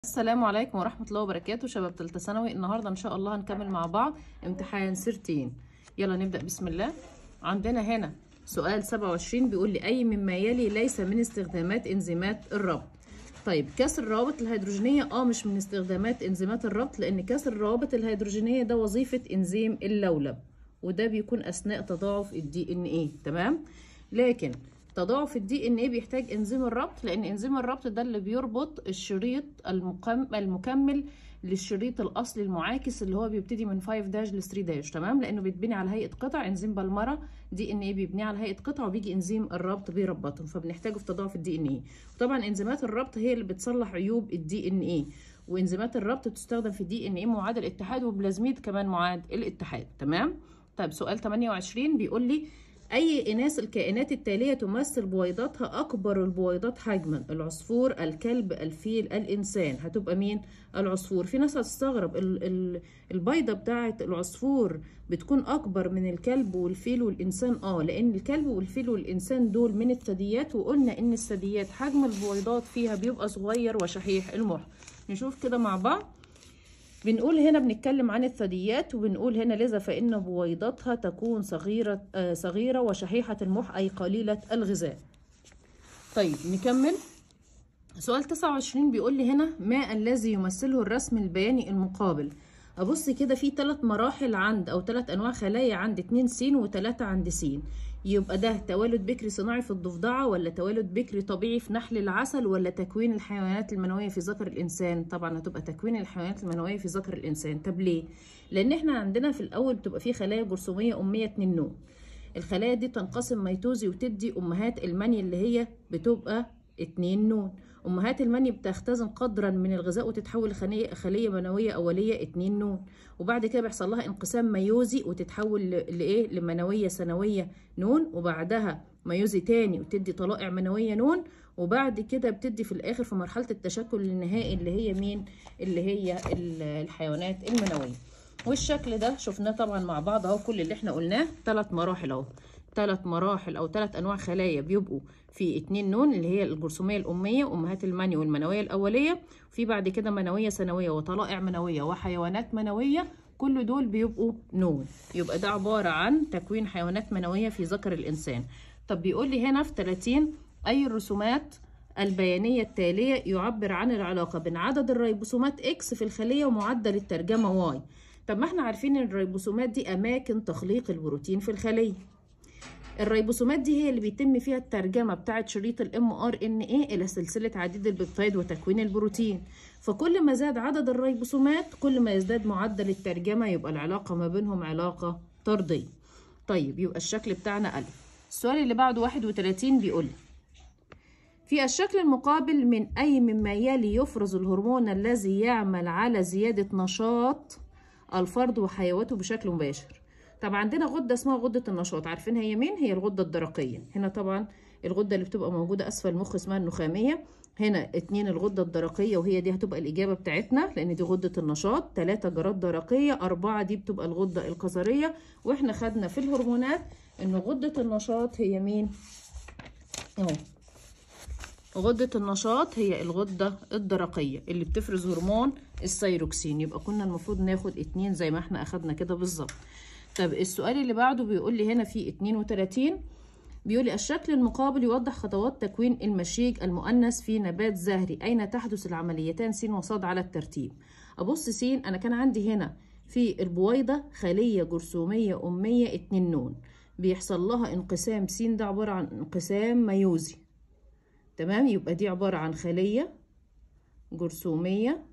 السلام عليكم ورحمة الله وبركاته شباب تالتة ثانوي النهاردة إن شاء الله هنكمل مع بعض امتحان سيرتين يلا نبدأ بسم الله عندنا هنا سؤال 27 بيقول لي أي مما يلي ليس من استخدامات إنزيمات الربط طيب كسر الروابط الهيدروجينية اه مش من استخدامات إنزيمات الربط لأن كسر الروابط الهيدروجينية ده وظيفة إنزيم اللولب وده بيكون أثناء تضاعف الدي إن إيه تمام لكن تضاعف الدي ان ايه بيحتاج انزيم الربط لان انزيم الربط ده اللي بيربط الشريط المكمل, المكمل للشريط الاصلي المعاكس اللي هو بيبتدي من 5 داش ل 3 داش تمام لانه بيتبني على هيئه قطع انزيم بالمره دي ان ايه بيبني على هيئه قطع وبيجي انزيم الربط بيربطهم فبنحتاجه في تضاعف الدي ان ايه وطبعا انزيمات الربط هي اللي بتصلح عيوب الدي ان ايه وانزيمات الربط بتستخدم في الدي ان ايه معاد الاتحاد وبلازميد كمان معاد الاتحاد تمام طيب سؤال 28 بيقول لي أي إناث الكائنات التالية تمثل بويضاتها أكبر البويضات حجما العصفور الكلب الفيل الإنسان هتبقى مين العصفور في ناس هتستغرب ال ال البيضة بتاعة العصفور بتكون أكبر من الكلب والفيل والإنسان آه لأن الكلب والفيل والإنسان دول من الثدييات وقلنا إن الثدييات حجم البويضات فيها بيبقى صغير وشحيح المح نشوف كده مع بعض بنقول هنا بنتكلم عن الثدييات وبنقول هنا لذا فإن بويضتها تكون صغيرة آه صغيرة وشحيحة المح أي قليلة الغذاء. طيب نكمل سؤال 29 بيقول لي هنا ما الذي يمثله الرسم البياني المقابل أبص كده في ثلاث مراحل عند أو ثلاث أنواع خلايا عند 2 س وثلاثة عند س يبقى ده توالد بكري صناعي في الضفدعة ولا توالد بكري طبيعي في نحل العسل ولا تكوين الحيوانات المنوية في ذكر الإنسان طبعا هتبقى تكوين الحيوانات المنوية في ذكر الإنسان طب ليه؟ لأن احنا عندنا في الأول بتبقى في خلايا جرثومية أمية 2 نوع الخلايا دي تنقسم ميتوزي وتدي أمهات المني اللي هي بتبقى 2 نون امهات المني بتختزن قدرا من الغذاء وتتحول لخليه منويه اوليه 2 نون وبعد كده بيحصل لها انقسام ميوزي وتتحول لايه لمنويه ثانويه نون وبعدها ميوزي تاني وتدي طلائع منويه نون وبعد كده بتدي في الاخر في مرحله التشكل النهائي اللي هي مين اللي هي الحيوانات المنويه والشكل ده شفناه طبعا مع بعض اهو كل اللي احنا قلناه ثلاث مراحل اهو ثلاث مراحل او ثلاث انواع خلايا بيبقوا في اتنين نون اللي هي الجرثوميه الاميه امهات المني والمنويه الاوليه في بعد كده منويه ثانويه وطلائع منويه وحيوانات منويه كل دول بيبقوا نون يبقى ده عباره عن تكوين حيوانات منويه في ذكر الانسان طب بيقول لي هنا في 30 اي الرسومات البيانية التالية يعبر عن العلاقة بين عدد الريبوسومات X في الخلية ومعدل الترجمة Y طب ما احنا عارفين ان الريبوسومات دي اماكن تخليق البروتين في الخلية الريبوسومات دي هي اللي بيتم فيها الترجمه بتاعه شريط الام ار ان اي الى سلسله عديد البيبتايد وتكوين البروتين فكل ما زاد عدد الريبوسومات كل ما يزداد معدل الترجمه يبقى العلاقه ما بينهم علاقه طرديه طيب يبقى الشكل بتاعنا الف السؤال اللي بعده 31 بيقول في الشكل المقابل من اي مما يلي يفرز الهرمون الذي يعمل على زياده نشاط الفرد وحيواته بشكل مباشر طب عندنا غده اسمها غده النشاط عارفين هي مين هي الغده الدرقيه هنا طبعا الغده اللي بتبقى موجوده اسفل المخ اسمها النخاميه هنا اتنين الغده الدرقيه وهي دي هتبقى الاجابه بتاعتنا لان دي غده النشاط تلاتة جرات درقيه أربعة دي بتبقى الغده القذريه واحنا خدنا في الهرمونات ان غده النشاط هي مين اهو غدة النشاط هي الغدة الدرقية اللي بتفرز هرمون السيروكسين يبقى كنا المفروض ناخد اتنين زي ما احنا اخدنا كده بالظبط طب السؤال اللي بعده بيقول لي هنا في 32 بيقول لي الشكل المقابل يوضح خطوات تكوين المشيج المؤنث في نبات زهري أين تحدث العمليتان س وصاد على الترتيب أبص س أنا كان عندي هنا في البويضة خلية جرثومية أمية 2 نون بيحصل لها انقسام س ده عبارة عن انقسام ميوزي تمام يبقى دي عبارة عن خلية جرثومية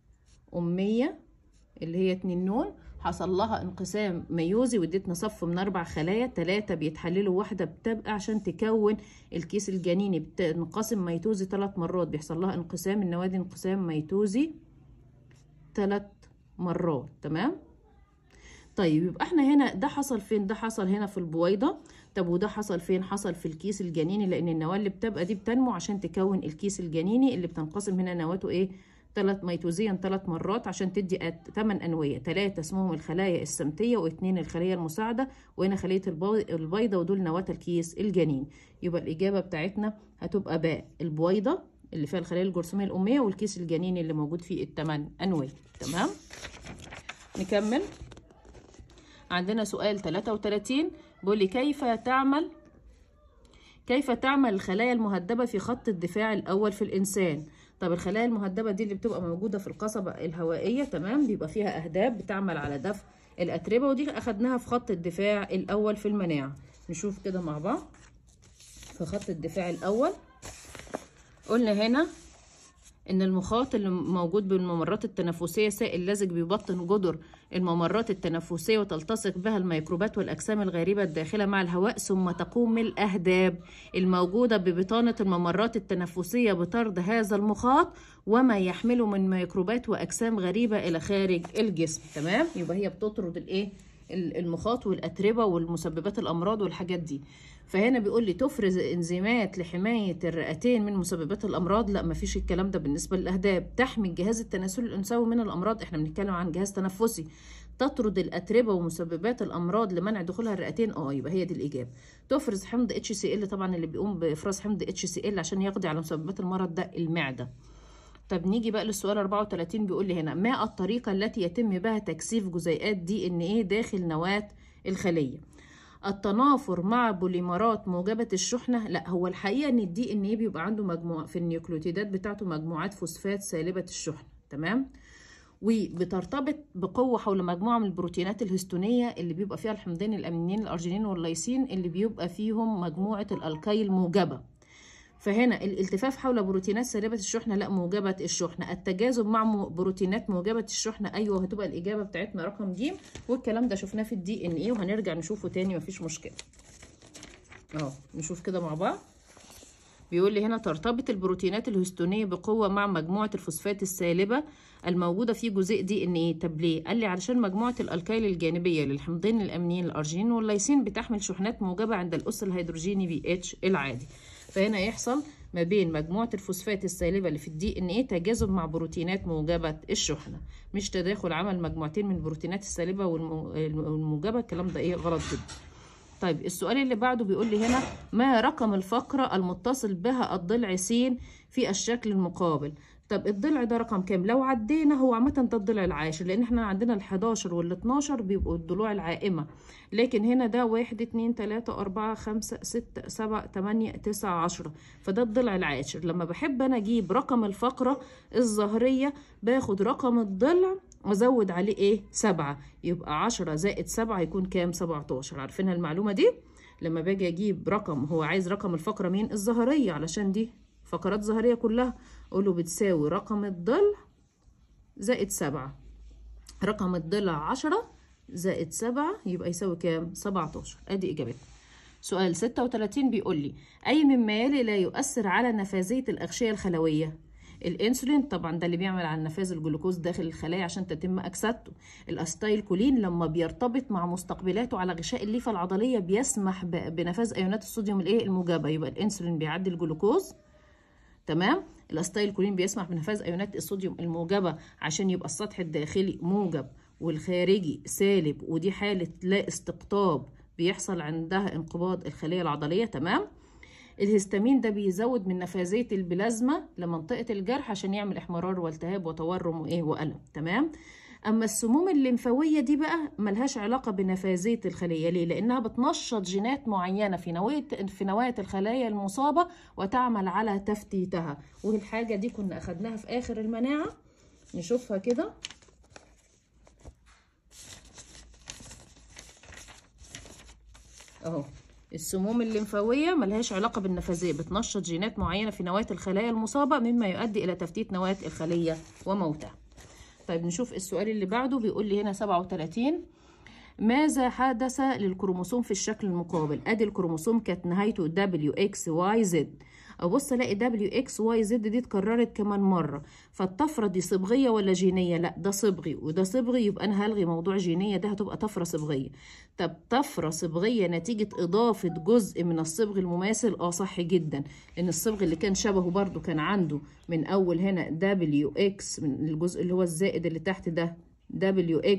أمية اللي هي 2 نون حصل لها انقسام ميوزي واديتنا صف من اربع خلايا ثلاثه بيتحللوا واحده بتبقى عشان تكون الكيس الجنيني بتنقسم ميتوزي ثلاث مرات بيحصل لها انقسام النوادي انقسام ميتوزي ثلاث مرات تمام طيب يبقى احنا هنا ده حصل فين ده حصل هنا في البويضه طب وده حصل فين حصل في الكيس الجنيني لان النواه اللي بتبقى دي بتنمو عشان تكون الكيس الجنيني اللي بتنقسم هنا نواته ايه ثلاث ميتوزيا ثلاث مرات عشان تدي ثمان انويه ثلاثه اسمهم الخلايا السمتيه واثنين الخليه المساعده وهنا خليه البيضه ودول نواه الكيس الجنين يبقى الاجابه بتاعتنا هتبقى باء البويضه اللي فيها الخلايا الجرثوميه الاميه والكيس الجنيني اللي موجود فيه الثمان انواع تمام نكمل عندنا سؤال 33 بيقول لي كيف تعمل كيف تعمل الخلايا المهدبة في خط الدفاع الأول في الإنسان طب الخلايا المهدبة دي اللي بتبقى موجودة في القصبة الهوائية تمام بيبقى فيها أهداب بتعمل على دفع الأتربة ودي أخدناها في خط الدفاع الأول في المناعة نشوف كده مع بعض في خط الدفاع الأول قلنا هنا ان المخاط اللي موجود بالممرات التنفسيه سائل لزج بيبطن جدر الممرات التنفسيه وتلتصق بها الميكروبات والاجسام الغريبه الداخله مع الهواء ثم تقوم الاهداب الموجوده ببطانه الممرات التنفسيه بطرد هذا المخاط وما يحمله من ميكروبات واجسام غريبه الى خارج الجسم تمام يبقى هي بتطرد الايه المخاط والاتربه والمسببات الامراض والحاجات دي فهنا بيقول لي تفرز انزيمات لحمايه الرئتين من مسببات الامراض لا مفيش الكلام ده بالنسبه للاهداب تحمي الجهاز التناسلي الانثوي من الامراض احنا بنتكلم عن جهاز تنفسي تطرد الاتربه ومسببات الامراض لمنع دخولها الرئتين اه يبقى هي دي الاجابه تفرز حمض اتش سي ال طبعا اللي بيقوم بافراز حمض اتش سي ال عشان يقضي على مسببات المرض ده المعده طب نيجي بقى للسؤال 34 بيقول لي هنا ما الطريقه التي يتم بها تكثيف جزيئات دي ان ايه داخل نواه الخليه التنافر مع بوليمرات موجبة الشحنة لا هو الحقيقة ان الدي ان ايه بيبقى عنده مجموعة في النيوكليوتيدات بتاعته مجموعات فوسفات سالبة الشحنة تمام وبترتبط بقوة حول مجموعة من البروتينات الهستونية اللي بيبقى فيها الحمضين الأمينين الأرجينين والليسين اللي بيبقى فيهم مجموعة الألكايل موجبة فهنا الالتفاف حول بروتينات سالبة الشحنة لا موجبة الشحنة التجاذب مع بروتينات موجبة الشحنة أيوه هتبقى الإجابة بتاعتنا رقم ج والكلام ده شفناه في الدي إن إيه وهنرجع نشوفه تاني مفيش مشكلة أهو نشوف كده مع بعض بيقول لي هنا ترتبط البروتينات الهستونية بقوة مع مجموعة الفوسفات السالبة الموجودة في جزيء دي ان ايه طب ليه؟ قال لي علشان مجموعة الالكايل الجانبية للحمضين الامينيين الارجين والليسين بتحمل شحنات موجبة عند الأس الهيدروجيني بي اتش العادي فهنا يحصل ما بين مجموعة الفوسفات السالبة اللي في الدي ان ايه تجاذب مع بروتينات موجبة الشحنة مش تداخل عمل مجموعتين من البروتينات السالبة والموجبة الكلام ده ايه غلط جدا طيب السؤال اللي بعده بيقول لي هنا ما رقم الفقرة المتصل بها الضلع س في الشكل المقابل طب الضلع ده رقم كام لو عدينا هو عامه ده الضلع العاشر لان احنا عندنا ال11 وال12 بيبقوا الضلوع العائمه لكن هنا ده واحد اتنين تلاتة أربعة خمسة ستة سبعة تمانية تسعة عشرة فده الضلع العاشر لما بحب أنا أجيب رقم الفقرة الظهرية باخد رقم الضلع وأزود عليه إيه سبعة يبقى عشرة زائد سبعة يكون كام سبعتاشر عارفينها المعلومة دي لما باجي أجيب رقم هو عايز رقم الفقرة مين الظهرية علشان دي فقرات ظهرية كلها أقول له بتساوي رقم الضلع زائد سبعة رقم الضلع عشرة زائد سبعة يبقى يساوي كام؟ سبعتاشر أدي إجابتنا سؤال ستة وتلاتين بيقول لي أي مما يلي لا يؤثر على نفاذية الأغشية الخلوية الانسولين طبعا ده اللي بيعمل على نفاذ الجلوكوز داخل الخلايا عشان تتم اكسدته الاستايل كولين لما بيرتبط مع مستقبلاته على غشاء الليفه العضليه بيسمح بنفاذ ايونات الصوديوم الايه الموجبه يبقى الانسولين بيعدي الجلوكوز تمام الاستايل كولين بيسمح بنفاذ ايونات الصوديوم الموجبه عشان يبقى السطح الداخلي موجب والخارجي سالب ودي حالة لا استقطاب بيحصل عندها انقباض الخلية العضلية تمام الهستامين ده بيزود من نفاذية البلازما لمنطقة الجرح عشان يعمل احمرار والتهاب وتورم وايه وألم تمام اما السموم الليمفاويه دي بقى ملهاش علاقه بنفاذيه الخليه ليه لانها بتنشط جينات معينه في نواه في نواه الخلايا المصابه وتعمل على تفتيتها والحاجه دي كنا اخدناها في اخر المناعه نشوفها كده اهو السموم الليمفاوية ملهاش علاقة بالنفاذية بتنشط جينات معينة في نواة الخلايا المصابة مما يؤدي إلى تفتيت نواة الخلية وموتها طيب نشوف السؤال اللي بعده بيقول لي هنا 37 ماذا حدث للكروموسوم في الشكل المقابل ادي الكروموسوم كانت نهايته دبليو اكس واي زد ابص الاقي دبليو اكس واي زد دي اتكررت كمان مره فالطفره دي صبغيه ولا جينيه لا ده صبغي وده صبغي يبقى انا هلغي موضوع جينيه ده هتبقى طفره صبغيه طب طفره صبغيه نتيجه اضافه جزء من الصبغ المماثل اه صح جدا لان الصبغ اللي كان شبهه برده كان عنده من اول هنا دبليو اكس من الجزء اللي هو الزائد اللي تحت ده دبليو اكس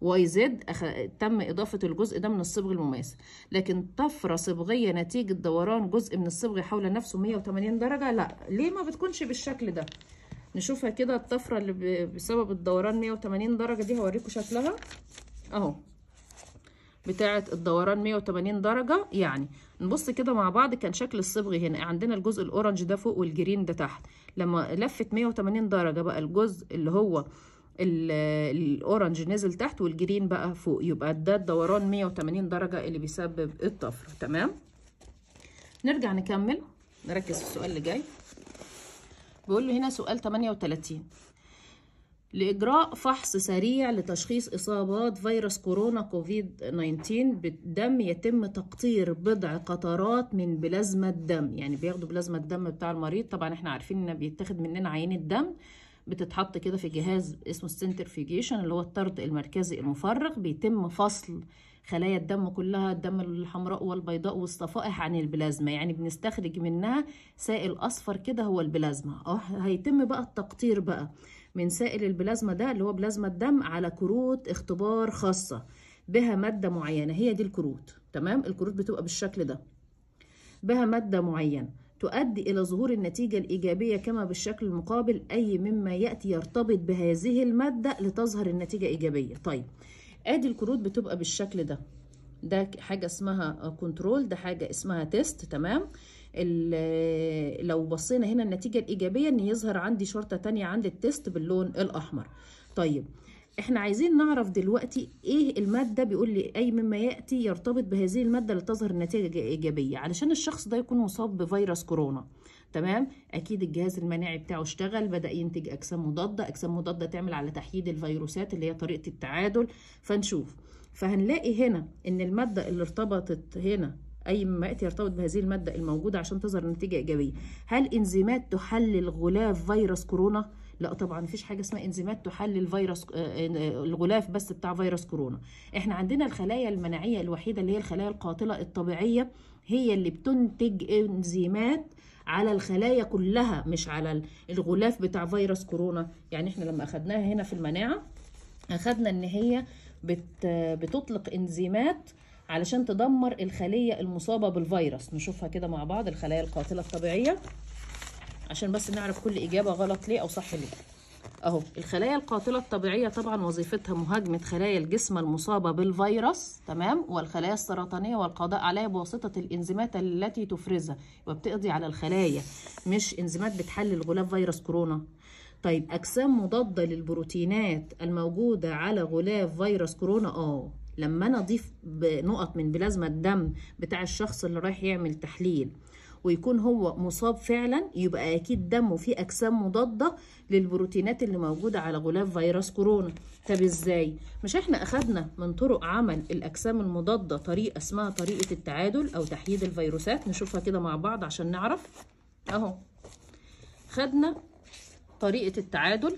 واي زد أخ... تم إضافة الجزء ده من الصبغ المماثل لكن طفرة صبغية نتيجة دوران جزء من الصبغ حول نفسه 180 درجة لا ليه ما بتكونش بالشكل ده نشوفها كده الطفرة اللي ب... بسبب الدوران 180 درجة دي هوريكم شكلها اهو بتاعة الدوران 180 درجة يعني نبص كده مع بعض كان شكل الصبغ هنا عندنا الجزء الأورنج ده فوق والجرين ده تحت لما لفت 180 درجة بقى الجزء اللي هو الأورنج نزل تحت والجرين بقى فوق يبقى ده الدوران 180 درجة اللي بيسبب الطفرة تمام نرجع نكمل نركز في السؤال اللي جاي بيقول له هنا سؤال 38 لإجراء فحص سريع لتشخيص إصابات فيروس كورونا كوفيد 19 بالدم يتم تقطير بضع قطرات من بلازما الدم يعني بياخدوا بلازما الدم بتاع المريض طبعا احنا عارفين ان بيتاخد مننا عينة دم بتتحط كده في جهاز اسمه السنترفيجيشن اللي هو الطرد المركزي المفرغ بيتم فصل خلايا الدم كلها الدم الحمراء والبيضاء والصفائح عن البلازما يعني بنستخرج منها سائل اصفر كده هو البلازما اه هيتم بقى التقطير بقى من سائل البلازما ده اللي هو بلازما الدم على كروت اختبار خاصة بها مادة معينة هي دي الكروت تمام الكروت بتبقى بالشكل ده بها مادة معينة تؤدي إلى ظهور النتيجة الإيجابية كما بالشكل المقابل أي مما يأتي يرتبط بهذه المادة لتظهر النتيجة إيجابية طيب ادي الكروت بتبقى بالشكل ده ده حاجة اسمها كنترول ده حاجة اسمها تيست تمام لو بصينا هنا النتيجة الإيجابية إن يظهر عندي شرطة تانية عند التيست باللون الأحمر طيب احنا عايزين نعرف دلوقتي ايه المادة بيقول لي اي مما يأتي يرتبط بهذه المادة لتظهر النتيجة إيجابية علشان الشخص ده يكون مصاب بفيروس كورونا تمام اكيد الجهاز المناعي بتاعه اشتغل بدا ينتج اجسام مضاده اجسام مضاده تعمل على تحييد الفيروسات اللي هي طريقه التعادل فنشوف فهنلاقي هنا ان الماده اللي ارتبطت هنا اي مما ياتي يرتبط بهذه الماده الموجوده عشان تظهر نتيجه ايجابيه هل انزيمات تحلل غلاف فيروس كورونا لا طبعا مفيش حاجه اسمها انزيمات تحلل فيروس الغلاف بس بتاع فيروس كورونا احنا عندنا الخلايا المناعيه الوحيده اللي هي الخلايا القاتله الطبيعيه هي اللي بتنتج انزيمات على الخلايا كلها مش على الغلاف بتاع فيروس كورونا يعني احنا لما اخدناها هنا في المناعه اخدنا ان هي بت بتطلق انزيمات علشان تدمر الخلية المصابة بالفيروس نشوفها كده مع بعض الخلايا القاتلة الطبيعية عشان بس نعرف كل إجابة غلط ليه أو صح ليه أهو الخلايا القاتلة الطبيعية طبعا وظيفتها مهاجمة خلايا الجسم المصابة بالفيروس تمام والخلايا السرطانية والقضاء عليها بواسطة الإنزيمات التي تفرزها وبتقضي على الخلايا مش إنزيمات بتحلل غلاف فيروس كورونا طيب أجسام مضادة للبروتينات الموجودة على غلاف فيروس كورونا اه لما انا اضيف نقط من بلازما الدم بتاع الشخص اللي رايح يعمل تحليل ويكون هو مصاب فعلا يبقى اكيد دمه فيه اجسام مضاده للبروتينات اللي موجوده على غلاف فيروس كورونا طب ازاي مش احنا اخدنا من طرق عمل الاجسام المضاده طريقه اسمها طريقه التعادل او تحييد الفيروسات نشوفها كده مع بعض عشان نعرف اهو خدنا طريقه التعادل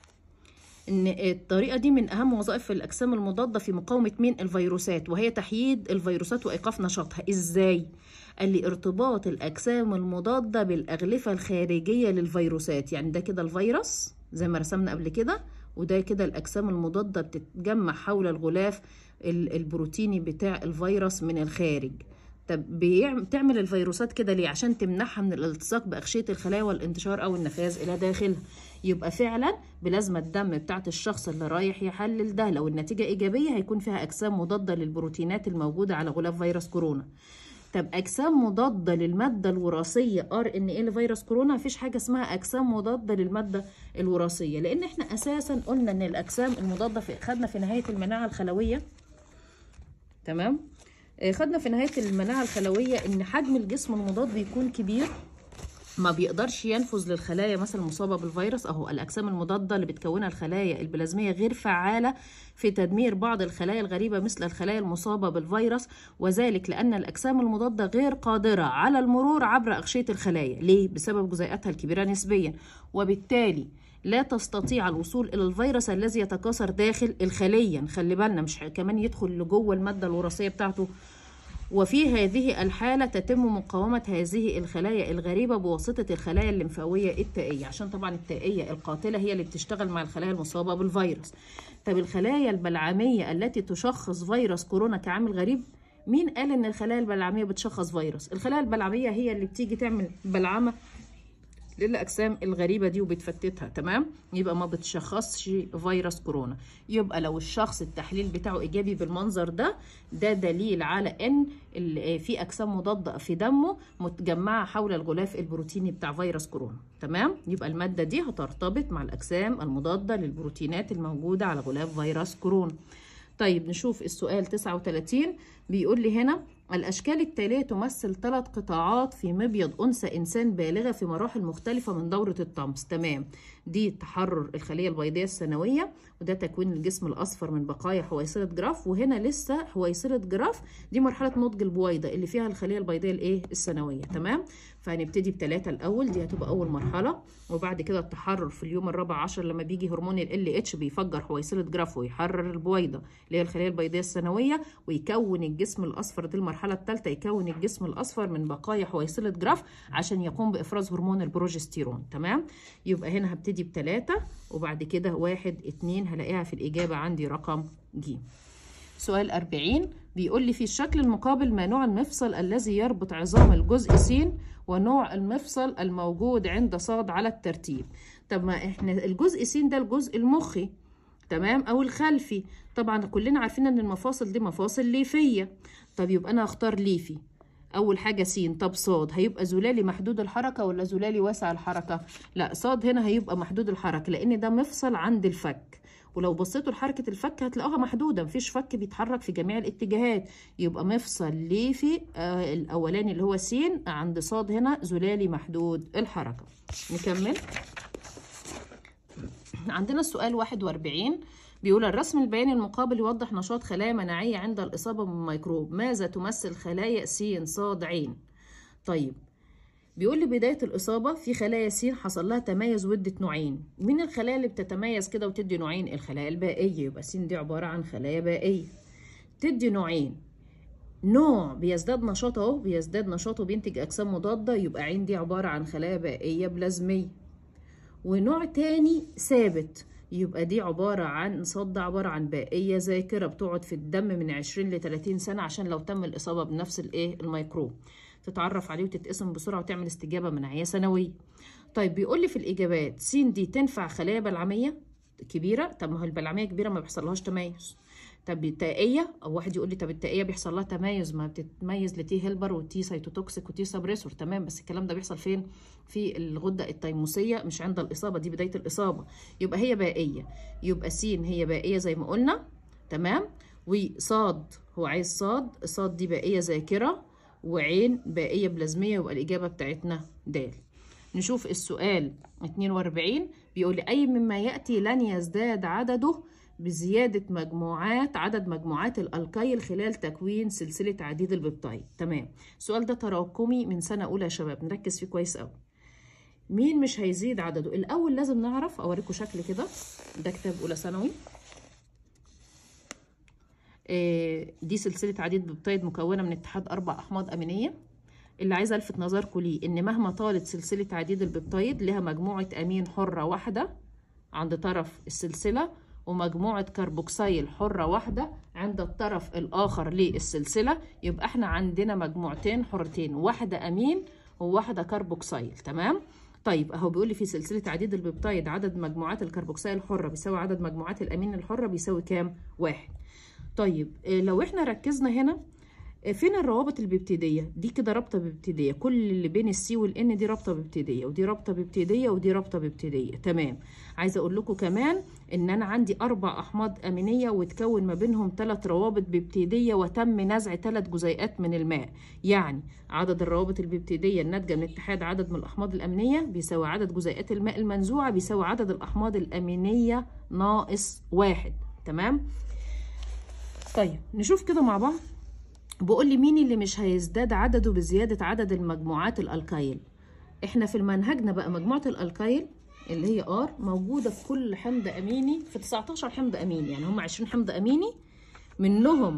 ان الطريقه دي من اهم وظائف الاجسام المضاده في مقاومه مين الفيروسات وهي تحييد الفيروسات وايقاف نشاطها ازاي قال لي ارتباط الاجسام المضاده بالاغلفه الخارجيه للفيروسات يعني ده كده الفيروس زي ما رسمنا قبل كده وده كده الاجسام المضاده بتتجمع حول الغلاف البروتيني بتاع الفيروس من الخارج طب بتعمل الفيروسات كده ليه عشان تمنعها من الالتصاق باغشيه الخلايا والانتشار او النفاذ الى داخلها يبقى فعلا بلازمه الدم بتاعت الشخص اللي رايح يحلل ده لو النتيجه ايجابيه هيكون فيها اجسام مضاده للبروتينات الموجوده على غلاف فيروس كورونا طب اجسام مضاده للماده الوراثيه ار ان ايه لفيروس كورونا مفيش حاجه اسمها اجسام مضاده للماده الوراثيه لان احنا اساسا قلنا ان الاجسام المضاده في خدنا في نهايه المناعه الخلويه تمام خدنا في نهايه المناعه الخلويه ان حجم الجسم المضاد بيكون كبير ما بيقدرش ينفذ للخلايا مثلا المصابه بالفيروس اهو الاجسام المضاده اللي بتكونها الخلايا البلازميه غير فعاله في تدمير بعض الخلايا الغريبه مثل الخلايا المصابه بالفيروس وذلك لان الاجسام المضاده غير قادره على المرور عبر اغشيه الخلايا ليه بسبب جزيئاتها الكبيره نسبيا وبالتالي لا تستطيع الوصول الى الفيروس الذي يتكاثر داخل الخليه خلي بالنا مش كمان يدخل لجوه الماده الوراثيه بتاعته وفي هذه الحالة تتم مقاومة هذه الخلايا الغريبة بواسطة الخلايا الليمفاوية التائية عشان طبعا التائية القاتلة هي اللي بتشتغل مع الخلايا المصابة بالفيروس طب الخلايا البلعمية التي تشخص فيروس كورونا كعامل غريب مين قال ان الخلايا البلعمية بتشخص فيروس الخلايا البلعمية هي اللي بتيجي تعمل بلعمة للاجسام الغريبه دي وبتفتتها تمام يبقى ما بتشخصش فيروس كورونا يبقى لو الشخص التحليل بتاعه ايجابي بالمنظر ده ده دليل على ان ال- في اجسام مضاده في دمه متجمعه حول الغلاف البروتيني بتاع فيروس كورونا تمام يبقى الماده دي هترتبط مع الاجسام المضاده للبروتينات الموجوده على غلاف فيروس كورونا طيب نشوف السؤال 39 بيقول لي هنا الأشكال التالية تمثل ثلاث قطاعات في مبيض أنثى إنسان بالغة في مراحل مختلفة من دورة الطمس تمام دي تحرر الخلية البيضية الثانوية وده تكوين الجسم الأصفر من بقايا حويصلة جراف وهنا لسه حويصلة جراف دي مرحلة نضج البويضة اللي فيها الخلية البيضية الإيه الثانوية تمام فهنبتدي بتلاتة الأول دي هتبقى أول مرحلة وبعد كده التحرر في اليوم الرابع عشر لما بيجي هرمون ال اتش بيفجر حويصلة جراف ويحرر البويضة اللي هي الخلية البيضية الثانوية ويكون الجسم الأصفر دي المرحلة الثالثة يكون الجسم الأصفر من بقايا حويصلة جراف عشان يقوم بإفراز هرمون البروجستيرون تمام يبقى هنا هبتدي بتلاتة وبعد كده واحد اتنين هلاقيها في الإجابة عندي رقم ج سؤال 40 بيقول لي في الشكل المقابل ما نوع المفصل الذي يربط عظام الجزء س ونوع المفصل الموجود عند صاد على الترتيب طب ما احنا الجزء س ده الجزء المخي تمام او الخلفي طبعا كلنا عارفين ان المفاصل دي مفاصل ليفيه طب يبقى انا هختار ليفي اول حاجه س طب صاد هيبقى زلالي محدود الحركه ولا زلالي واسع الحركه لا صاد هنا هيبقى محدود الحركه لان ده مفصل عند الفك ولو بصيتوا لحركة الفك هتلاقوها محدودة مفيش فك بيتحرك في جميع الاتجاهات يبقى مفصل ليفي آه الأولاني اللي هو س عند صاد هنا زلالي محدود الحركة نكمل عندنا السؤال 41 بيقول الرسم البياني المقابل يوضح نشاط خلايا مناعية عند الإصابة بالميكروب ماذا تمثل خلايا س صاد عين طيب بيقول لي بداية الإصابة في خلايا س حصل لها تميز وادت نوعين مين الخلايا اللي بتتميز كده وتدي نوعين الخلايا البائية يبقى س دي عبارة عن خلايا بائية تدي نوعين نوع بيزداد نشاطه اهو بيزداد نشاطه بينتج أجسام مضادة يبقى عين دي عبارة عن خلايا بائية بلازمية ونوع تاني ثابت يبقى دي عبارة عن صد عبارة عن بائية ذاكرة بتقعد في الدم من 20 ل 30 سنة عشان لو تم الإصابة بنفس الإيه الميكروب تتعرف عليه وتتقسم بسرعة وتعمل استجابة مناعية سنوية طيب بيقول لي في الإجابات س دي تنفع خلايا بلعمية كبيرة طب ما هو البلعمية كبيرة ما بيحصلهاش تميز طب التائية أو واحد يقول لي طب التائية بيحصل لها تميز ما بتتميز لتي هيلبر وتي سيتوتوكسيك وتي سبريسور تمام بس الكلام ده بيحصل فين؟ في الغدة التيموسية مش عند الإصابة دي بداية الإصابة يبقى هي بائية يبقى س هي بائية زي ما قلنا تمام وصاد هو عايز صاد صاد دي بائية ذاكرة وعين بائية بلازمية يبقى الإجابة بتاعتنا د نشوف السؤال 42 بيقول لي أي مما يأتي لن يزداد عدده بزيادة مجموعات عدد مجموعات الألقايل خلال تكوين سلسلة عديد البيبتايد تمام السؤال ده تراكمي من سنة أولى يا شباب نركز فيه كويس أوي مين مش هيزيد عدده الأول لازم نعرف أوريكم شكل كده ده كتاب أولى ثانوي دي سلسلة عديد بيبتايد مكونة من اتحاد أربع أحماض أمينية اللي عايزة ألفت نظركم ليه إن مهما طالت سلسلة عديد البيبتايد لها مجموعة أمين حرة واحدة عند طرف السلسلة ومجموعة كربوكسيل حرة واحدة عند الطرف الآخر للسلسلة يبقى احنا عندنا مجموعتين حرتين واحدة أمين وواحدة كربوكسيل تمام؟ طيب اهو بيقول لي في سلسله عديد البيبتايد عدد مجموعات الكربوكسيل الحره بيساوي عدد مجموعات الامين الحره بيساوي كام واحد طيب لو احنا ركزنا هنا فين الروابط البيبتيديه دي كده رابطه بيبتيديه كل اللي بين السي والان دي رابطه بيبتيديه ودي رابطه بيبتيديه ودي رابطه بيبتيديه تمام عايزه اقول لكم كمان ان انا عندي اربع احماض امينيه وتكون ما بينهم ثلاث روابط بيبتيديه وتم نزع ثلاث جزيئات من الماء يعني عدد الروابط البيبتيديه الناتجه من اتحاد عدد من الاحماض الامينيه بيساوي عدد جزيئات الماء المنزوعه بيساوي عدد الاحماض الامينيه ناقص واحد تمام طيب نشوف كده مع بعض بقول لي مين اللي مش هيزداد عدده بزيادة عدد المجموعات الألقايل احنا في المنهجنا بقى مجموعة الألقايل اللي هي ار موجودة في كل حمض أميني في 19 حمض أميني يعني هم 20 حمض أميني منهم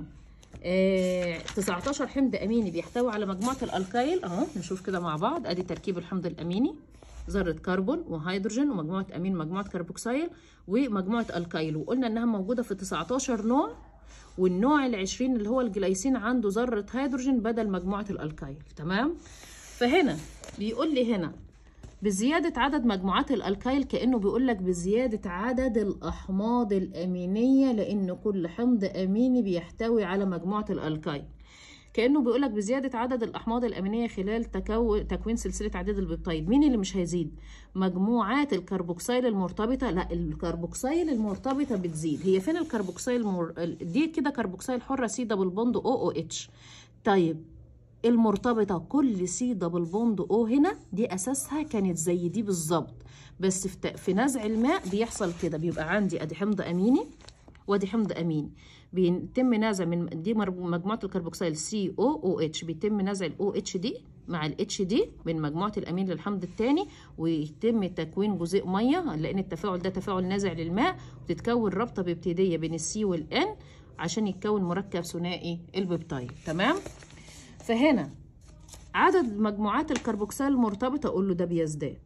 آه 19 حمض اميني بيحتوي على مجموعه الالكايل اهو نشوف كده مع بعض ادي تركيب الحمض الاميني ذره كربون وهيدروجين ومجموعه امين مجموعه كربوكسيل ومجموعه الكايل وقلنا انها موجوده في 19 نوع والنوع العشرين اللي هو الجلايسين عنده ذره هيدروجين بدل مجموعه الالكايل تمام فهنا بيقول لي هنا بزيادة عدد مجموعات الألكايل كأنه بيقول لك بزيادة عدد الأحماض الأمينية لأن كل حمض أميني بيحتوي على مجموعة الألكايل كأنه بيقول لك بزيادة عدد الأحماض الأمينية خلال تكو... تكوين سلسلة عديد البيبتايد مين اللي مش هيزيد؟ مجموعات الكربوكسيل المرتبطة لا الكربوكسيل المرتبطة بتزيد هي فين الكربوكسيل المر... دي كده كربوكسيل حرة سي دبل بوند او او اتش طيب المرتبطة كل سي دبل بوند او هنا دي اساسها كانت زي دي بالظبط بس في, في نزع الماء بيحصل كده بيبقى عندي ادي حمض اميني وادي حمض اميني بيتم نزع من دي مجموعه الكربوكسيل سي او او اتش بيتم نزع الاو اتش دي مع الاتش دي من مجموعه الامين للحمض الثاني ويتم تكوين جزيء ميه لان التفاعل ده تفاعل نازع للماء وتتكون رابطه بيبتيديه بين السي والان عشان يتكون مركب ثنائي البيبتايد تمام فهنا عدد مجموعات الكربوكسيل المرتبطه اقول له ده بيزداد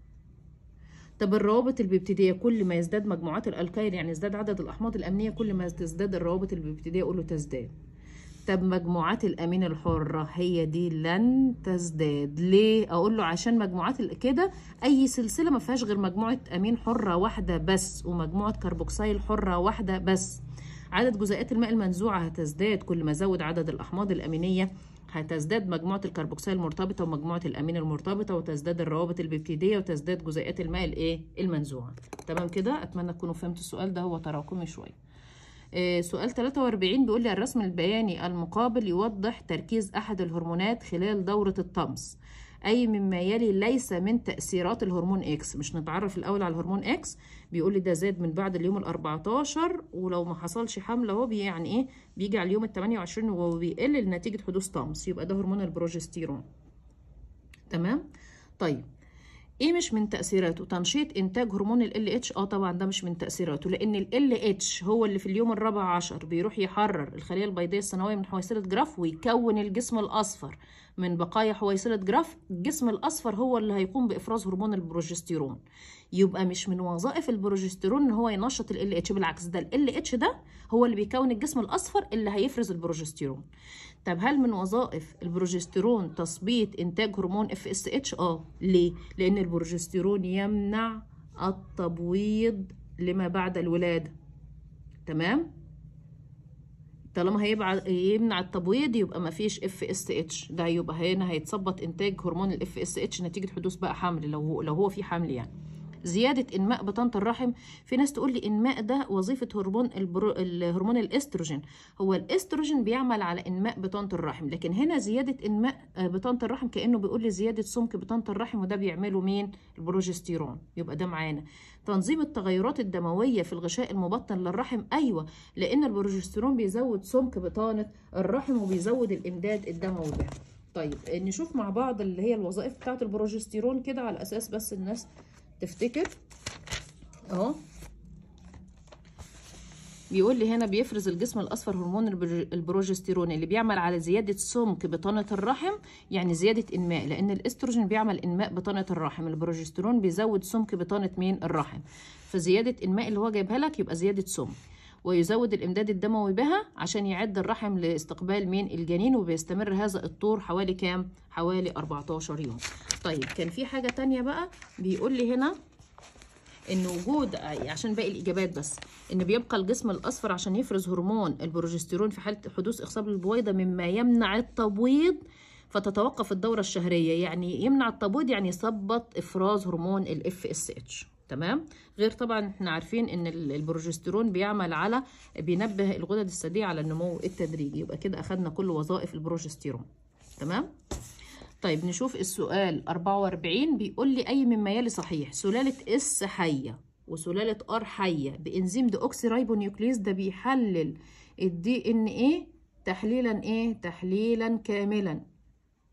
طب الروابط البيبتيديه كل ما يزداد مجموعات الالكايل يعني يزداد عدد الاحماض الامينيه كل ما تزداد الروابط البيبتيديه اقول له تزداد طب مجموعات الامين الحره هي دي لن تزداد ليه اقول له عشان مجموعات كده اي سلسله ما فيهاش غير مجموعه امين حره واحده بس ومجموعه كربوكسيل حره واحده بس عدد جزيئات الماء المنزوعه هتزداد كل ما زود عدد الاحماض الامينيه هتزداد مجموعة الكربوكسيل المرتبطة ومجموعة الأمين المرتبطة وتزداد الروابط البيبتيدية وتزداد جزيئات الماء الإيه؟ المنزوعة. تمام كده؟ أتمنى تكونوا فهمتوا السؤال ده هو تراكمي شوية. آه سؤال 43 بيقول لي الرسم البياني المقابل يوضح تركيز أحد الهرمونات خلال دورة الطمس. أي مما يلي ليس من تأثيرات الهرمون إكس مش نتعرف الأول على الهرمون إكس بيقول لي ده زاد من بعد اليوم ال 14 ولو ما حصلش حمل أهو يعني إيه بيجي على اليوم ال 28 وهو بيقل نتيجة حدوث طمس يبقى ده هرمون البروجستيرون تمام طيب ايه مش من تاثيراته تنشيط انتاج هرمون ال اتش اه طبعا ده مش من تاثيراته لان ال اتش هو اللي في اليوم الرابع عشر بيروح يحرر الخليه البيضاء الثانويه من حويصله جراف ويكون الجسم الاصفر من بقايا حويصله جراف الجسم الاصفر هو اللي هيقوم بافراز هرمون البروجستيرون يبقى مش من وظائف البروجستيرون ان هو ينشط ال اتش بالعكس ده ال اتش ده هو اللي بيكون الجسم الاصفر اللي هيفرز البروجستيرون طب هل من وظائف البروجستيرون تثبيط انتاج هرمون اف اس اتش اه ليه لان البروجستيرون يمنع التبويض لما بعد الولاده تمام طالما هيبقى يمنع التبويض يبقى ما فيش اف اس اتش ده يبقى هنا هيتثبط انتاج هرمون الاف اس اتش نتيجه حدوث بقى حمل لو هو لو هو في حمل يعني زياده انماء بطانه الرحم في ناس تقول لي انماء ده وظيفه هرمون البرو... الهرمون الاستروجين هو الاستروجين بيعمل على انماء بطانه الرحم لكن هنا زياده انماء بطانه الرحم كانه بيقول لي زياده سمك بطانه الرحم وده بيعمله مين البروجستيرون يبقى ده معانا تنظيم التغيرات الدمويه في الغشاء المبطن للرحم ايوه لان البروجستيرون بيزود سمك بطانه الرحم وبيزود الامداد الدموي بها طيب نشوف مع بعض اللي هي الوظائف بتاعه البروجستيرون كده على اساس بس الناس تفتكر اهو بيقول لي هنا بيفرز الجسم الاصفر هرمون البروجستيرون اللي بيعمل على زياده سمك بطانه الرحم يعني زياده انماء لان الاستروجين بيعمل انماء بطانه الرحم البروجستيرون بيزود سمك بطانه مين الرحم فزياده انماء اللي هو جايبها لك يبقى زياده سمك ويزود الامداد الدموي بها عشان يعد الرحم لاستقبال مين الجنين وبيستمر هذا الطور حوالي كام حوالي 14 يوم طيب كان في حاجه تانية بقى بيقول لي هنا ان وجود عشان باقي الاجابات بس ان بيبقى الجسم الاصفر عشان يفرز هرمون البروجستيرون في حاله حدوث اخصاب البويضه مما يمنع التبويض فتتوقف الدوره الشهريه يعني يمنع التبويض يعني يثبط افراز هرمون الاف اس اتش تمام غير طبعا احنا عارفين ان البروجستيرون بيعمل على بينبه الغدد الثدييه على النمو التدريجي يبقى كده اخدنا كل وظائف البروجستيرون تمام طيب نشوف السؤال 44 بيقول لي اي مما يلي صحيح سلاله اس حيه وسلاله ار حيه بانزيم ديوكسي رايبونيوكليز ده بيحلل الدي ان ايه تحليلا ايه تحليلا كاملا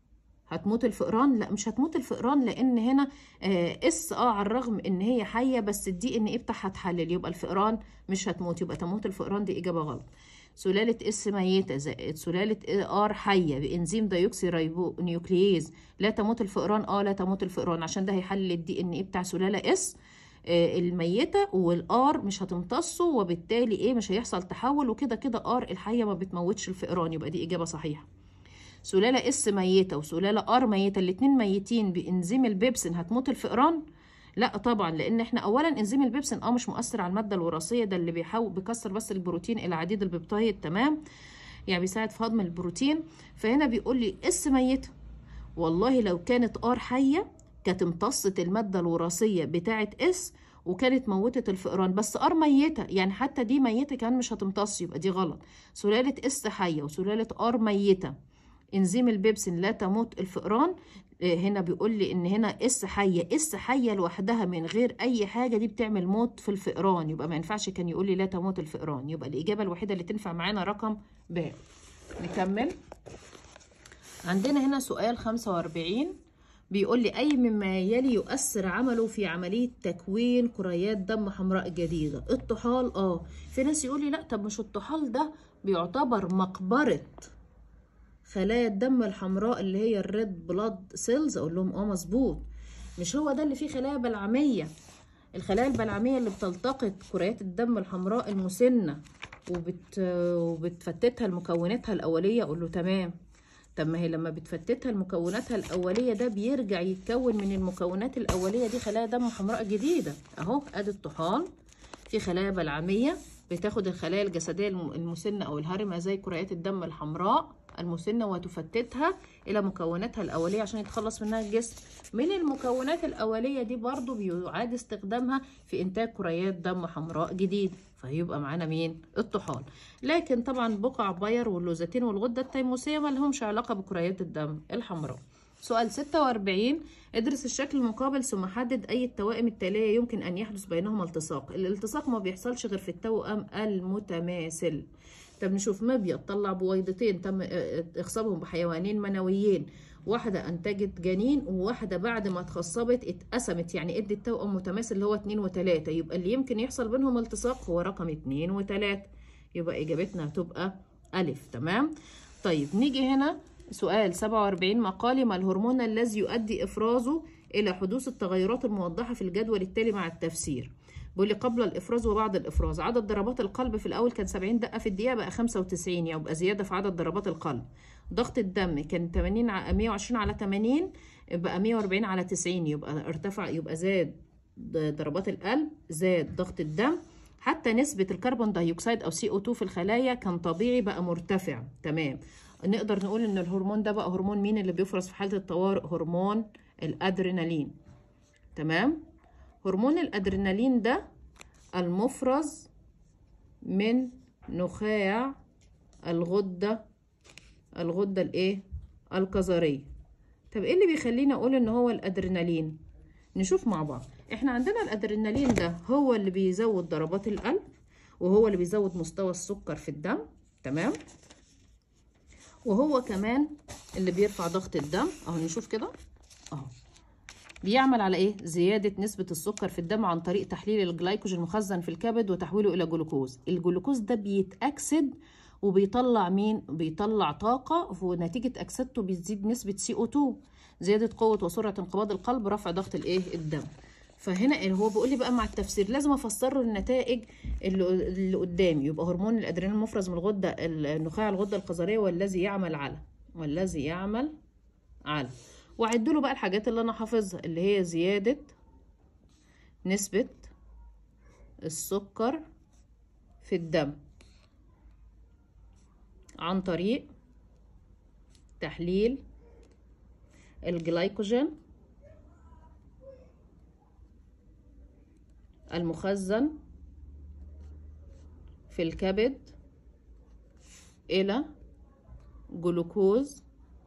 هتموت الفئران لا مش هتموت الفئران لان هنا آه اس اه على الرغم ان هي حيه بس الدي ان ايه بتاعها اتحلل يبقى الفئران مش هتموت يبقى تموت الفئران دي اجابه غلط سلالة اس ميتة زائد سلالة ار حية بإنزيم ديوكسي ريبو نيوكلييز لا تموت الفئران اه لا تموت الفئران عشان ده هيحلل الدي ان ايه بتاع سلالة اس آه الميتة والار مش هتمتصه وبالتالي ايه مش هيحصل تحول وكده كده ار الحية ما بتموتش الفئران يبقى دي إجابة صحيحة سلالة اس ميتة وسلالة ار ميتة الاتنين ميتين بإنزيم البيبسين هتموت الفئران لا طبعا لان احنا اولا انزيم البيبسين اه مش مؤثر على الماده الوراثيه ده اللي بيحاول بيكسر بس البروتين الى عديد البيبتايد تمام يعني بيساعد في هضم البروتين فهنا بيقول لي اس ميته والله لو كانت ار حيه كانت امتصت الماده الوراثيه بتاعه اس وكانت موتت الفئران بس ار ميته يعني حتى دي ميته كان مش هتمتص يبقى دي غلط سلاله اس حيه وسلاله ار ميته انزيم البيبسين لا تموت الفئران هنا بيقول لي ان هنا اس حيه اس حيه لوحدها من غير اي حاجه دي بتعمل موت في الفئران يبقى ما ينفعش كان يقول لي لا تموت الفئران يبقى الاجابه الوحيده اللي تنفع معانا رقم ب نكمل عندنا هنا سؤال 45 بيقول لي اي مما يلي يؤثر عمله في عمليه تكوين كريات دم حمراء جديده الطحال اه في ناس يقول لي لا طب مش الطحال ده بيعتبر مقبره خلايا الدم الحمراء اللي هي الريد بلاد سيلز اقول لهم اه مظبوط مش هو ده اللي فيه خلايا بلعميه الخلايا البلعميه اللي بتلتقط كريات الدم الحمراء المسنه وبت... وبتفتتها لمكوناتها الاوليه اقول له تمام طب ما هي لما بتفتتها لمكوناتها الاوليه ده بيرجع يتكون من المكونات الاوليه دي خلايا دم حمراء جديده اهو ادي الطحال في خلايا بلعميه بتاخد الخلايا الجسديه المسنه او الهرمه زي كريات الدم الحمراء المسنه وتفتتها الى مكوناتها الاوليه عشان يتخلص منها الجسم من المكونات الاوليه دي برضو بيعاد استخدامها في انتاج كريات دم حمراء جديده فهيبقى معانا مين الطحال لكن طبعا بقع باير واللوزتين والغده التيموسيه ما لهمش علاقه بكريات الدم الحمراء سؤال 46 ادرس الشكل المقابل ثم حدد أي التوائم التالية يمكن أن يحدث بينهما التصاق الالتصاق ما بيحصلش غير في التوأم المتماثل طب نشوف مبيض طلع بويضتين تم اخصابهم بحيوانين منويين واحدة أنتجت جنين وواحدة بعد ما اتخصبت اتقسمت يعني ادت توأم متماثل اللي هو اتنين وتلاتة يبقى اللي يمكن يحصل بينهم التصاق هو رقم اتنين وتلاتة يبقى إجابتنا هتبقى ألف تمام طيب نيجي هنا سؤال 47 مقالي ما الهرمون الذي يؤدي إفرازه إلى حدوث التغيرات الموضحة في الجدول التالي مع التفسير بيقول لي قبل الافراز وبعد الافراز عدد ضربات القلب في الاول كان 70 دقه في الدقيقه بقى 95 يبقى زياده في عدد ضربات القلب ضغط الدم كان 80 ع... 120 على 80 بقى 140 على 90 يبقى ارتفع يبقى زاد ضربات القلب زاد ضغط الدم حتى نسبة الكربون دايوكسيد أو سي أو 2 في الخلايا كان طبيعي بقى مرتفع تمام نقدر نقول إن الهرمون ده بقى هرمون مين اللي بيفرز في حالة الطوارئ هرمون الأدرينالين تمام هرمون الأدرينالين ده المفرز من نخاع الغدة الغدة الايه الكظرية طب ايه اللي بيخليني اقول ان هو الادرينالين نشوف مع بعض احنا عندنا الادرينالين ده هو اللي بيزود ضربات القلب وهو اللي بيزود مستوى السكر في الدم تمام وهو كمان اللي بيرفع ضغط الدم اهو نشوف كده اهو بيعمل على ايه زياده نسبه السكر في الدم عن طريق تحليل الجلايكوجين المخزن في الكبد وتحويله الى جلوكوز الجلوكوز ده بيتاكسد وبيطلع مين بيطلع طاقه ونتيجه اكسدته بتزيد نسبه سي او 2 زياده قوه وسرعه انقباض القلب رفع ضغط الايه الدم فهنا هو بيقول لي بقى مع التفسير لازم افسر له النتائج اللي, اللي قدامي يبقى هرمون الادرينالين المفرز من الغده النخاع الغده القذريه والذي يعمل على والذي يعمل على واعد له بقى الحاجات اللي انا حافظها اللي هي زياده نسبه السكر في الدم عن طريق تحليل الجلايكوجين المخزن في الكبد إلى جلوكوز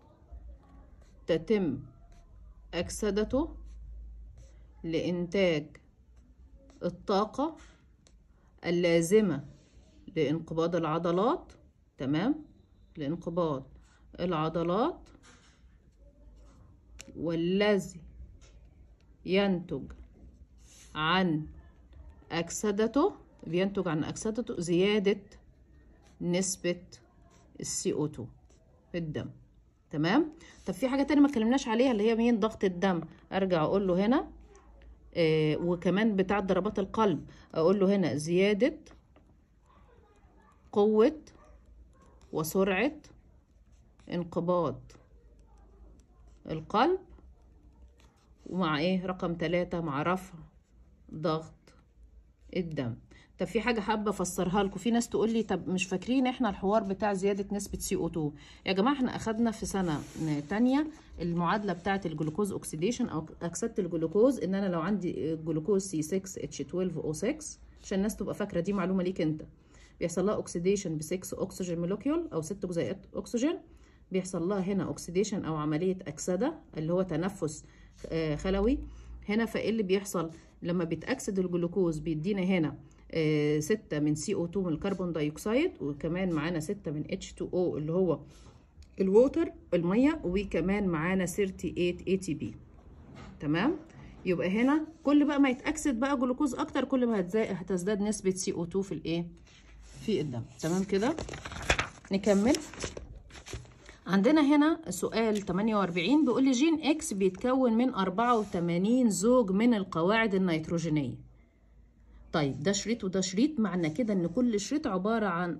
تتم أكسدته لإنتاج الطاقة اللازمة لانقباض العضلات تمام لانقباض العضلات والذي ينتج عن أكسدته بينتج عن أكسدته زيادة نسبة السي او 2 في الدم تمام طب في حاجة تانية ما اتكلمناش عليها اللي هي مين ضغط الدم ارجع اقول له هنا آه وكمان بتاع ضربات القلب اقول له هنا زيادة قوة وسرعة انقباض القلب ومع ايه رقم ثلاثة مع رفع ضغط الدم طب في حاجة حابة افسرها لكم في ناس تقول لي طب مش فاكرين احنا الحوار بتاع زيادة نسبة سي او 2 يا جماعة احنا اخدنا في سنة تانية المعادلة بتاعة الجلوكوز اوكسيديشن او اكسدت الجلوكوز ان انا لو عندي جلوكوز سي 6 اتش 12 او 6 عشان الناس تبقى فاكرة دي معلومة ليك انت بيحصل لها اوكسيديشن ب 6 اكسجين مولكيول او 6 جزيئات اكسجين بيحصل لها هنا اوكسيديشن او عمليه اكسده اللي هو تنفس خلوي هنا فايه اللي بيحصل لما بيتاكسد الجلوكوز بيدينا هنا 6 من سي او 2 من الكربون دايوكسيد وكمان معانا 6 من اتش 2 او اللي هو الووتر الميه وكمان معانا 38 اي تي بي تمام يبقى هنا كل بقى ما يتاكسد بقى جلوكوز اكتر كل ما هتزداد نسبه سي او 2 في الايه في الدم تمام كده نكمل عندنا هنا سؤال 48 بيقول لي جين اكس بيتكون من 84 زوج من القواعد النيتروجينيه طيب ده شريط وده شريط معنى كده ان كل شريط عباره عن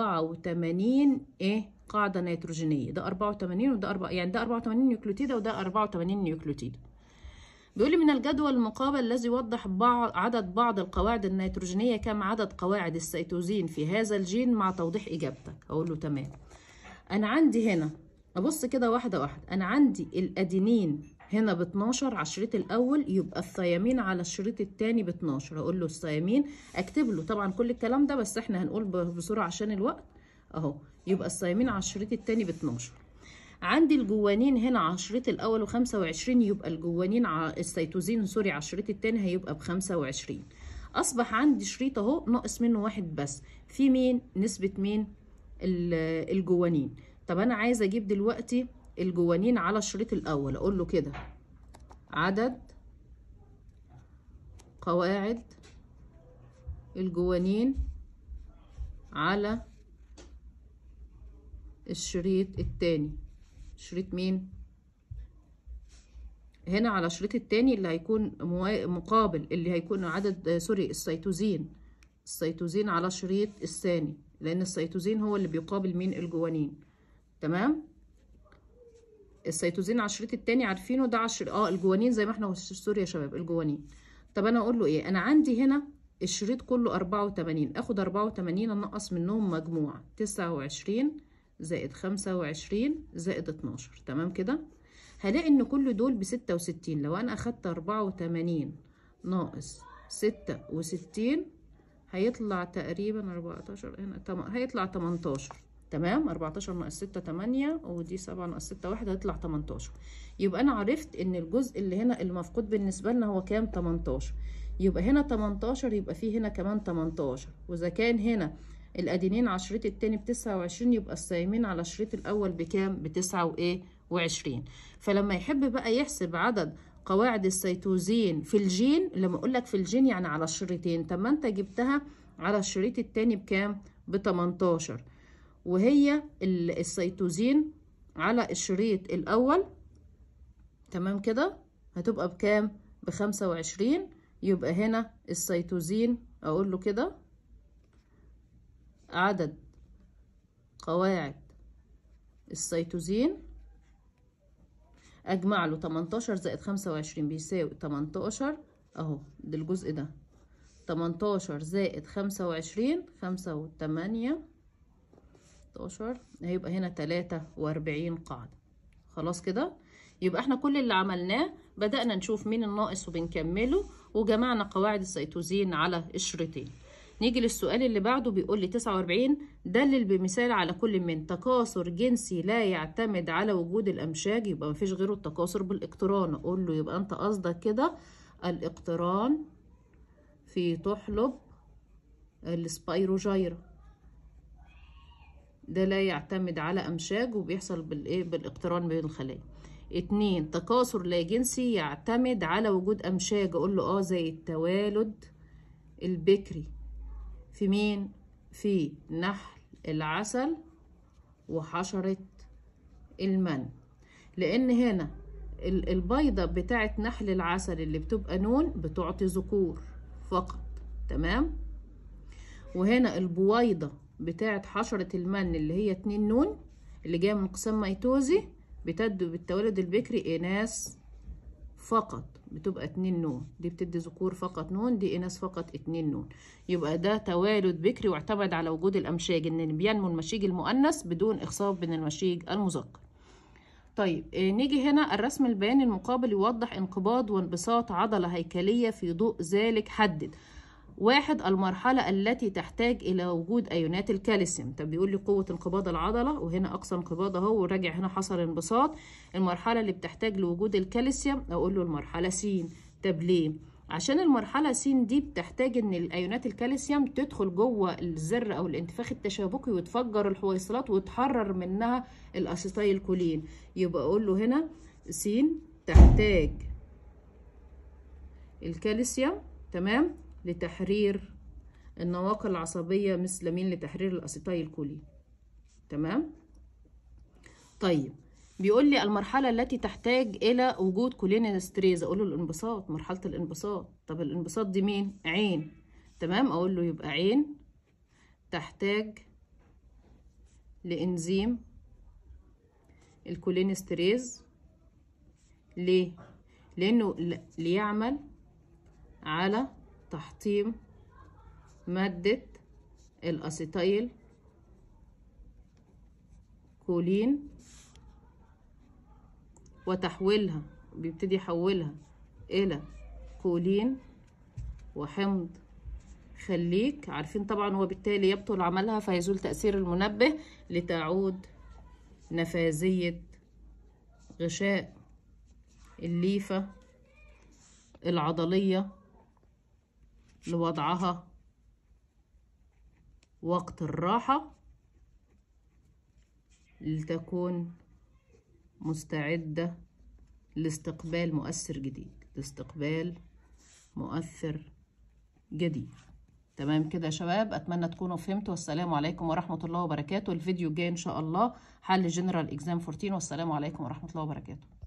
84 ايه قاعده نيتروجينيه ده 84 وده 4 يعني ده 84 نيوكليوتيد وده 84 نيوكليوتيد بيقول لي من الجدول المقابل الذي يوضح بعض عدد بعض القواعد النيتروجينيه كم عدد قواعد السيتوزين في هذا الجين مع توضيح اجابتك اقول له تمام انا عندي هنا ابص كده واحده واحده انا عندي الادينين هنا ب 12 على الشريط الاول يبقى الثيامين على الشريط الثاني ب 12 اقول له الثيامين اكتب له طبعا كل الكلام ده بس احنا هنقول بسرعه عشان الوقت اهو يبقى الثيامين على الشريط الثاني ب 12 عندي الجوانين هنا على الشريط الاول و25 يبقى الجوانين على السيتوزين سوري على الشريط الثاني هيبقى ب 25 اصبح عندي شريط اهو ناقص منه واحد بس في مين نسبه مين الجوانين طب انا عايزه اجيب دلوقتي الجوانين على الشريط الاول اقول له كده عدد قواعد الجوانين على الشريط التاني شريط مين هنا على الشريط التاني اللي هيكون مقابل اللي هيكون عدد سوري السيتوزين السيتوزين على الشريط الثاني لان السيتوزين هو اللي بيقابل مين الجوانين تمام السيتوزين على الشريط التاني عارفينه ده على اه الجوانين زي ما احنا سوري يا شباب الجوانين طب انا اقول له ايه انا عندي هنا الشريط كله 84 اخد 84 انقص منهم مجموع 29 زائد 25 زائد 12 تمام كده هلاقي ان كل دول ب 66 لو انا اخدت 84 ناقص 66 هيطلع تقريبا 14 هنا تم... هيطلع 18 تمام 14 ناقص 6 8 ودي 7 ناقص 6 1 هيطلع 18 يبقى انا عرفت ان الجزء اللي هنا المفقود بالنسبه لنا هو كام 18 يبقى هنا 18 يبقى فيه هنا كمان 18 واذا كان هنا الادينين على الشريط التاني ب 29 يبقى الثيامين على الشريط الاول بكام ب 9 وايه و20 فلما يحب بقى يحسب عدد قواعد السيتوزين في الجين لما اقول لك في الجين يعني على الشريطين طب ما انت جبتها على الشريط التاني بكام ب 18 وهي السيتوزين على الشريط الاول تمام كده هتبقى بكام ب 25 يبقى هنا السيتوزين اقول له كده عدد قواعد السيتوزين اجمع له 18 زائد 25 بيساوي 18 اهو ده الجزء ده 18 زائد 25 5 و8 16 هيبقى هنا 43 قاعدة خلاص كده يبقى احنا كل اللي عملناه بدأنا نشوف مين الناقص وبنكمله وجمعنا قواعد السيتوزين على الشريطين نيجي للسؤال اللي بعده بيقول لي 49 دلل بمثال على كل من تكاثر جنسي لا يعتمد على وجود الامشاج يبقى مفيش غيره التكاثر بالاقتران اقول له يبقى انت قصدك كده الاقتران في تحلب السبايروجيرا ده لا يعتمد على امشاج وبيحصل بالايه بالاقتران بين الخلايا اتنين تكاثر لا جنسي يعتمد على وجود أمشاج أقول له اه زي التوالد البكري في مين؟ في نحل العسل وحشرة المن لأن هنا ال- البيضة بتاعت نحل العسل اللي بتبقى نون بتعطي ذكور فقط تمام وهنا البويضة بتاعت حشرة المن اللي هي اتنين نون اللي جاية من قسم ميتوزي بتبدو بالتولد البكري إناث فقط بتبقى اتنين نون دي بتدي ذكور فقط نون دي إناث فقط اتنين نون يبقى ده توالد بكري واعتمد على وجود الأمشاج إن بينمو المشيج المؤنث بدون إخصاب من المشيج المذكر طيب آه، نيجي هنا الرسم البياني المقابل يوضح انقباض وانبساط عضلة هيكلية في ضوء ذلك حدد واحد المرحلة التي تحتاج إلى وجود أيونات الكالسيوم طب بيقول لي قوة انقباض العضلة وهنا أقصى انقباض أهو وراجع هنا حصل انبساط المرحلة اللي بتحتاج لوجود الكالسيوم أقول له المرحلة س طب ليه؟ عشان المرحلة س دي بتحتاج إن الأيونات الكالسيوم تدخل جوه الزر أو الانتفاخ التشابكي وتفجر الحويصلات وتحرر منها الأسيتايل كولين يبقى أقول له هنا س تحتاج الكالسيوم تمام لتحرير النواقل العصبية مثل مين لتحرير الأسيتايل كولين تمام طيب بيقول لي المرحلة التي تحتاج إلى وجود كولينستريز أقول له الانبساط مرحلة الانبساط طب الانبساط دي مين عين تمام أقول له يبقى عين تحتاج لإنزيم الكولينستريز ليه لأنه ل- ليعمل على تحطيم مادة الأسيتايل كولين وتحويلها بيبتدي يحولها إلى كولين وحمض خليك عارفين طبعا وبالتالي يبطل عملها فيزول تأثير المنبه لتعود نفاذية غشاء الليفة العضلية لوضعها وقت الراحة لتكون مستعدة لاستقبال مؤثر جديد لاستقبال مؤثر جديد تمام كده يا شباب اتمنى تكونوا فهمتوا والسلام عليكم ورحمة الله وبركاته الفيديو الجاي ان شاء الله حل جنرال اكزام 14 والسلام عليكم ورحمة الله وبركاته